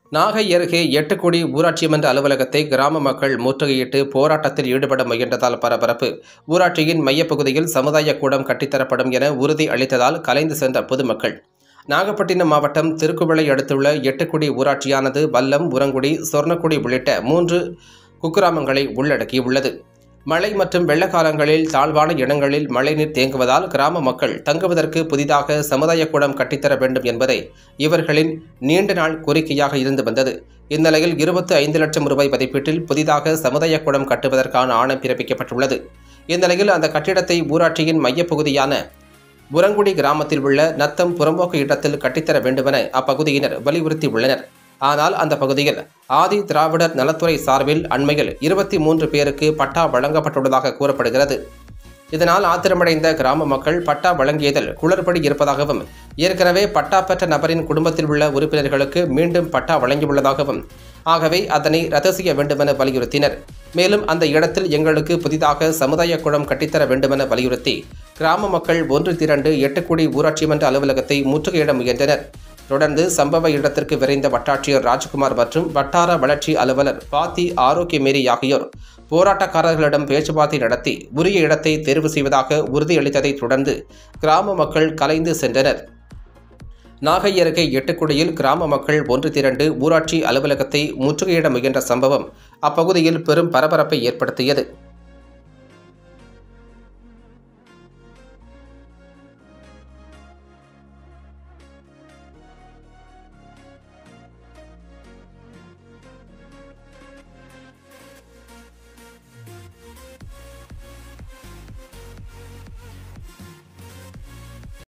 நாகை அருகே எட்டுக்குடி ஊராட்சி மன்ற அலுவலகத்தை கிராம மக்கள் முற்றுகையிட்டு போராட்டத்தில் ஈடுபட முயன்றதால் பரபரப்பு ஊராட்சியின் மையப்பகுதியில் சமுதாய கூடம் கட்டித்தரப்படும் என உறுதி அளித்ததால் கலைந்து சென்ற பொதுமக்கள் நாகப்பட்டினம் மாவட்டம் திருக்குவளை அடுத்துள்ள எட்டுக்குடி ஊராட்சியானது வல்லம் உரங்குடி சொர்ணக்குடி உள்ளிட்ட மூன்று குக்கிராமங்களை உள்ளடக்கியுள்ளது மழை மற்றும் வெள்ளக்காலங்களில் தாழ்வான இடங்களில் மழைநீர் தேங்குவதால் கிராம மக்கள் தங்குவதற்கு புதிதாக சமுதாய கூடம் கட்டித்தர வேண்டும் என்பதை இவர்களின் நீண்ட நாள் கோரிக்கையாக இருந்து வந்தது இந்நிலையில் இருபத்தி ஐந்து லட்சம் ரூபாய் மதிப்பீட்டில் புதிதாக சமுதாய கூடம் கட்டுவதற்கான ஆணை பிறப்பிக்கப்பட்டுள்ளது இந்நிலையில் அந்த கட்டிடத்தை ஊராட்சியின் மையப்பகுதியான புரங்குடி கிராமத்தில் உள்ள நத்தம் புறம்போக்கு இடத்தில் கட்டித்தர வேண்டுமென அப்பகுதியினர் வலியுறுத்தி உள்ளனர் ஆனால் அந்த பகுதியில் ஆதி திராவிடர் நலத்துறை சார்பில் அண்மையில் இருபத்தி மூன்று பேருக்கு பட்டா வழங்கப்பட்டுள்ளதாக கூறப்படுகிறது இதனால் ஆத்திரமடைந்த கிராம மக்கள் பட்டா வழங்கியதில் குளறுபடி இருப்பதாகவும் ஏற்கனவே பட்டா பெற்ற நபரின் குடும்பத்தில் உள்ள உறுப்பினர்களுக்கு மீண்டும் பட்டா வழங்கியுள்ளதாகவும் ஆகவே அதனை ரத்து செய்ய வேண்டுமென வலியுறுத்தினர் மேலும் அந்த இடத்தில் எங்களுக்கு புதிதாக சமுதாய குளம் கட்டித்தர வேண்டுமென வலியுறுத்தி கிராம மக்கள் ஒன்று திரண்டு எட்டுக்குடி ஊராட்சி மன்ற அலுவலகத்தை முற்றுகையிட முயன்றனர் தொடர்ந்து சம்பவ இடத்திற்கு விரைந்த வட்டாட்சியர் ராஜ்குமார் மற்றும் வட்டார வளர்ச்சி அலுவலர் பாத்தி ஆரோக்கியமேரி ஆகியோர் போராட்டக்காரர்களிடம் பேச்சுவார்த்தை நடத்தி உரிய இடத்தை தேர்வு செய்வதாக உறுதியளித்ததைத் தொடர்ந்து கிராம மக்கள் கலைந்து சென்றனர் நாகை அருகே எட்டுக்குடியில் கிராம மக்கள் ஒன்று திரண்டு ஊராட்சி அலுவலகத்தை முற்றுகையிட முயன்ற சம்பவம் அப்பகுதியில் பெரும் பரபரப்பை ஏற்படுத்தியது